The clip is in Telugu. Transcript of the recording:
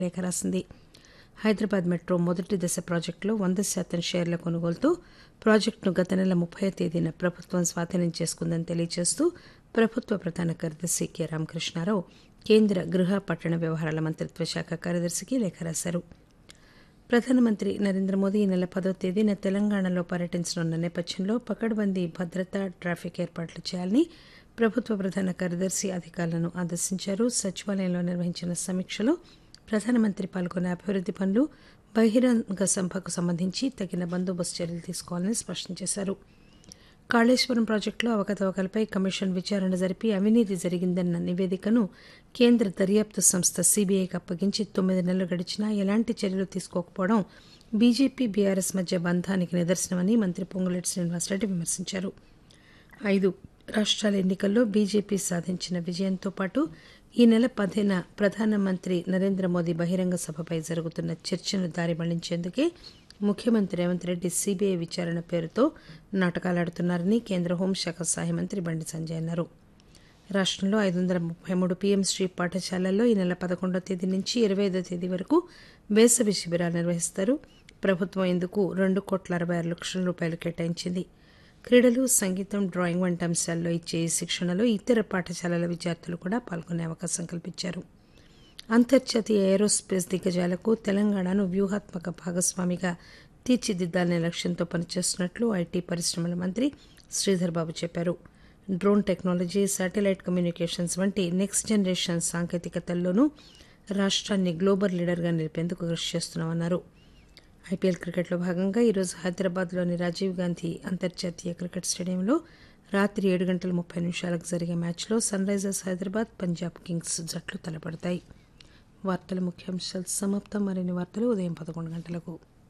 లేఖ రాసింది హైదరాబాద్ మెట్రో మొదటి దశ ప్రాజెక్టులో వంద శాతం షేర్ల కొనుగోలుతో ప్రాజెక్టును గత నెల ముప్పై తేదీన ప్రభుత్వం స్వాధీనం చేసుకుందని తెలియజేస్తూ ప్రభుత్వ ప్రధాన కార్యదర్శి కె రామకృష్ణారావు కేంద్ర గృహ పట్టణ వ్యవహారాల మంత్రిత్వ శాఖ కార్యదర్శికి లేఖ రాశారు ప్రధానమంత్రి నరేంద్ర మోదీ ఈ నెల పదో తేదీన తెలంగాణలో పర్యటించనున్న నేపథ్యంలో పకడ్బందీ భద్రత ట్రాఫిక్ ఏర్పాట్లు చేయాలని ప్రభుత్వ ప్రధాన కార్యదర్శి అధికారులను ఆదేశించారు సచివాలయంలో నిర్వహించిన సమీక్షలో ప్రధానమంత్రి పాల్గొన్న అభివృద్ది పనులు బహిరంగ సభకు సంబంధించి తగిన బందోబస్తు చర్యలు తీసుకోవాలని స్పష్టం చేశారు కాళేశ్వరం ప్రాజెక్టులో అవకతవకలపై కమిషన్ విచారణ జరిపి అవినీతి జరిగిందన్న నివేదికను కేంద్ర దర్యాప్తు సంస్థ సీబీఐకి అప్పగించి తొమ్మిది నెలలు గడిచినా ఎలాంటి చర్యలు తీసుకోకపోవడం బీజేపీ బీఆర్ఎస్ మధ్య బంధానికి నిదర్శనమని మంత్రి పొంగులేటి శ్రీనివాసరెడ్డి విమర్శించారు ఐదు రాష్ట్రాల ఎన్నికల్లో బీజేపీ సాధించిన విజయంతో పాటు ఈ నెల పదిన ప్రధానమంత్రి నరేంద్ర మోదీ బహిరంగ సభపై జరుగుతున్న చర్చను దారి మళ్లించేందుకే ముఖ్యమంత్రి రేవంత్ రెడ్డి సీబీఐ విచారణ పేరుతో నాటకాలాడుతున్నారని కేంద్ర హోంశాఖ సహాయ మంత్రి బండి సంజయ్ అన్నారు రాష్టంలో ఐదు వందల ముప్పై మూడు పీఎం శ్రీ పాఠశాలల్లో ఈ నెల పదకొండో తేదీ నుంచి ఇరవై ఐదో తేదీ వరకు వేసవి శిబిరాలు నిర్వహిస్తారు ప్రభుత్వం ఇందుకు రెండు కోట్ల అరవై ఆరు లక్షల రూపాయలు కేటాయించింది క్రీడలు సంగీతం డ్రాయింగ్ వంటి అంశాల్లో ఇచ్చే ఈ శిక్షణలో ఇతర పాఠశాలల విద్యార్థులు కూడా పాల్గొనే అవకాశం కల్పించారు అంతర్జాతీయ ఏరోస్పేస్ దిగ్గజాలకు తెలంగాణను వ్యూహాత్మక భాగస్వామిగా తీర్చిదిద్దాలనే లక్ష్యంతో పనిచేస్తున్నట్లు ఐటీ పరిశ్రమల మంత్రి శ్రీధర్ బాబు చెప్పారు డ్రోన్ టెక్నాలజీ శాటిలైట్ కమ్యూనికేషన్స్ వంటి నెక్స్ట్ జనరేషన్ సాంకేతికతల్లోనూ రాష్ట్రాన్ని గ్లోబల్ లీడర్గా నిలిపేందుకు కృషి చేస్తున్నామన్నారు ఐపీఎల్ క్రికెట్లో భాగంగా ఈరోజు హైదరాబాద్లోని రాజీవ్ గాంధీ అంతర్జాతీయ క్రికెట్ స్టేడియంలో రాత్రి ఏడు గంటల ముప్పై నిమిషాలకు జరిగే మ్యాచ్లో Sunrisers Hyderabad Punjab kings జట్లు తలపడతాయి వార్తల ముఖ్యాంశాలు సమాప్తం మరిన్ని వార్తలు ఉదయం పదకొండు గంటలకు